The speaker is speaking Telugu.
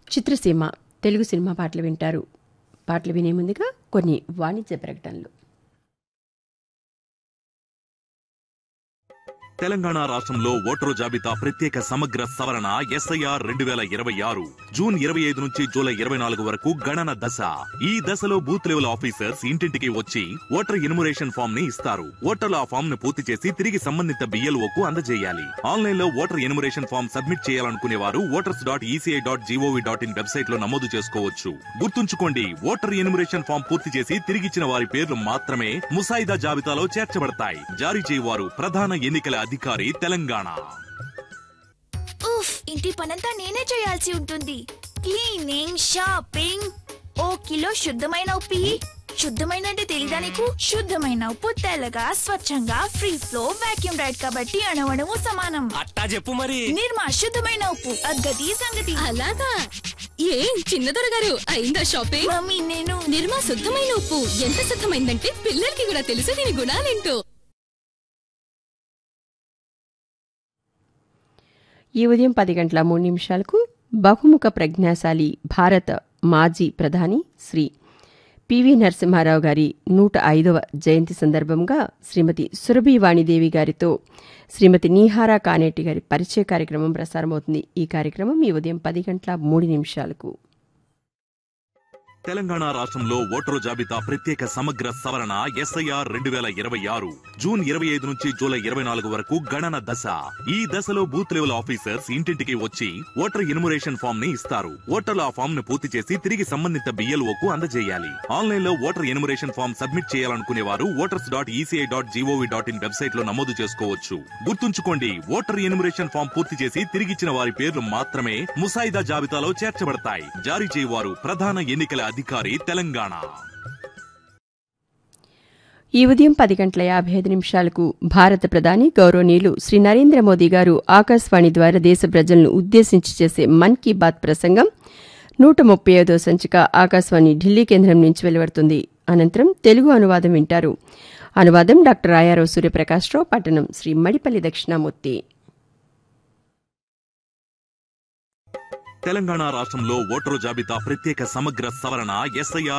చిత్రసీమ తెలుగు సినిమా పాటలు వింటారు పాటలు వినే ముందుగా కొన్ని వాణిజ్య ప్రకటనలు తెలంగాణ రాష్ట్రంలో ఓటరు జాబితా ప్రత్యేక సమగ్ర సవరణ ఎస్ఐఆర్ రెండు వేల ఇరవై ఆరు జూన్ ఇరవై ఐదు నుంచి జూలై ఇరవై నాలుగు వరకు గణన దశ ఈ దశలో బూత్ లెవెల్ ఆఫీసర్స్ ఇంటింటికి వచ్చి ఓటర్ ఇన్మురేషన్ ఫామ్ ని ఇస్తారు ఓటర్లు ఆ ఫామ్ ను పూర్తి చేసి తిరిగి సంబంధిత బిఎల్ఓ కు అందజేయాలి ఆన్లైన్ లో ఓటర్ ఇన్మురేషన్ ఫామ్ సబ్మిట్ చేయాలనుకునే వారు voters dot ECI dot gov dot in website లో నమోదు చేసుకోవచ్చు గుర్తుంచుకోండి ఓటర్ ఇన్మురేషన్ ఫామ్ పూర్తి చేసి తిరిగిచ్చిన వారి పేర్లు మాత్రమే ముసాయిదా జాబితాలో చేర్చబడతాయి జారీ చేయవారు ప్రధాన ఎన్నికల అధికారి తెలంగాణ ఉఫ్ ఇంటి పనంతా నేనే చేయాల్సి ఉంటుంది క్లీనింగ్ షాపింగ్ ఓ కిలో శుద్ధమైన ఉప్పి శుద్ధమైన అంటే తెలీదా నీకు శుద్ధమైన ఉప్పు తెల్లగా స్వచ్ఛంగా ఫ్రీ ఫ్లో వాక్యూమ్ రైడ్ కాబట్టి అణవణము సమానం అట్టా చెప్పు మరి నిర్మా శుద్ధమైన ఉప్పు అద్గతి సంగతి అలాగా ఏం చిన్నదొర గారు అయిందా షాపింగ్ మమ్మీ నేను నిర్మా శుద్ధమైన ఉప్పు ఎంత శుద్ధమైందంటే పిల్లలకి కూడా తెలుసు దీని గుణాలేంటో ఈ ఉదయం పది గంటల మూడు నిమిషాలకు బహుముఖ ప్రజ్ఞాశాలి భారత మాజీ ప్రధాని శ్రీ పివి నరసింహారావు గారి నూట ఐదవ జయంతి సందర్భంగా శ్రీమతి సురభి వాణిదేవి గారితో శ్రీమతి నీహారా కానేటి గారి పరిచయ కార్యక్రమం ప్రసారమవుతుంది ఈ కార్యక్రమం ఈ ఉదయం పది గంటల మూడు నిమిషాలకు తెలంగాణ రాష్ట్రంలో ఓటరు జాబితా ప్రత్యేక సమగ్ర సవరణ ఎస్ఐఆర్ రెండు వేల ఇరవై ఆరు జూన్ ఇరవై ఐదు నుంచి జూలై ఇరవై నాలుగు వరకు గణన దశ ఈ దశలో బూత్ లెవెల్ ఆఫీసర్స్ ఇంటింటికి వచ్చి ఓటర్ ఇన్మురేషన్ ఫామ్ ని ఇస్తారు ఓటర్లు ఆ ఫామ్ ను పూర్తి చేసి తిరిగి సంబంధిత బిఎల్ఓ కు అందజేయాలి ఆన్లైన్ లో ఓటర్ ఇన్మురేషన్ ఫామ్ సబ్మిట్ చేయాలనుకునే వారు voters dot ECI dot gov dot in website లో నమోదు చేసుకోవచ్చు గుర్తుంచుకోండి ఓటర్ ఇన్మురేషన్ ఫామ్ పూర్తి చేసి తిరిగిచ్చిన వారి పేర్లు మాత్రమే ముసాయిదా జాబితాలో చేర్చబడతాయి జారీ చేయవారు ప్రధాన ఎన్నికల అధికారి తెలంగాణ ఈ ఉదయం పది గంటల యాభై ఐదు నిమిషాలకు భారత ప్రధాని గౌరవనీయులు శ్రీ నరేంద్ర మోదీ గారు ఆకాశవాణి ద్వారా దేశ ప్రజలను ఉద్దేశించి చేసే మన్ కీ బాత్ ప్రసంగం నూట ముప్పై ఐదో సంచిక ఆకాశవాణి ఢిల్లీ కేంద్రం నుంచి వెలువడుతుంది అనంతరం తెలుగు అనువాదం వింటారు అనువాదం డాక్టర్ రాయారావు సూర్యప్రకాశ్రావు పట్టణం శ్రీ మడిపల్లి దక్షిణామూర్తి తెలంగాణ రాష్ట్రంలో ఓటరు జాబితా ప్రత్యేక సమగ్ర సవరణ ఎస్ఐఆర్